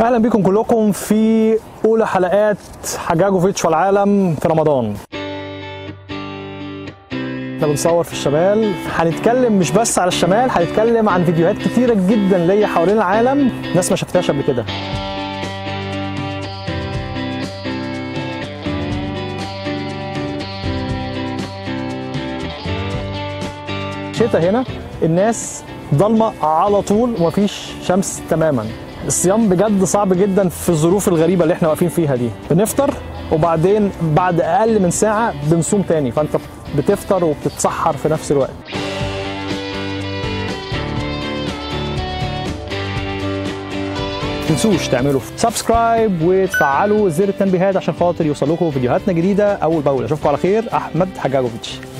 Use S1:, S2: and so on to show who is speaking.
S1: اهلا بكم كلكم في اولى حلقات حجاجوفيتش والعالم في رمضان احنا بنصور في الشمال هنتكلم مش بس على الشمال هنتكلم عن فيديوهات كتيره جدا ليا حوالين العالم ناس ما شفتهاش قبل كده شتاء هنا الناس ضلمه على طول ومفيش شمس تماما الصيام بجد صعب جدا في الظروف الغريبه اللي احنا واقفين فيها دي بنفطر وبعدين بعد اقل من ساعه بنصوم تاني فانت بتفطر وبتتسحر في نفس الوقت تنسوش تعملوا سبسكرايب وتفعلوا زر التنبيهات عشان خاطر يوصل لكم فيديوهاتنا جديده اول باول اشوفكم على خير احمد حجاجوفيتش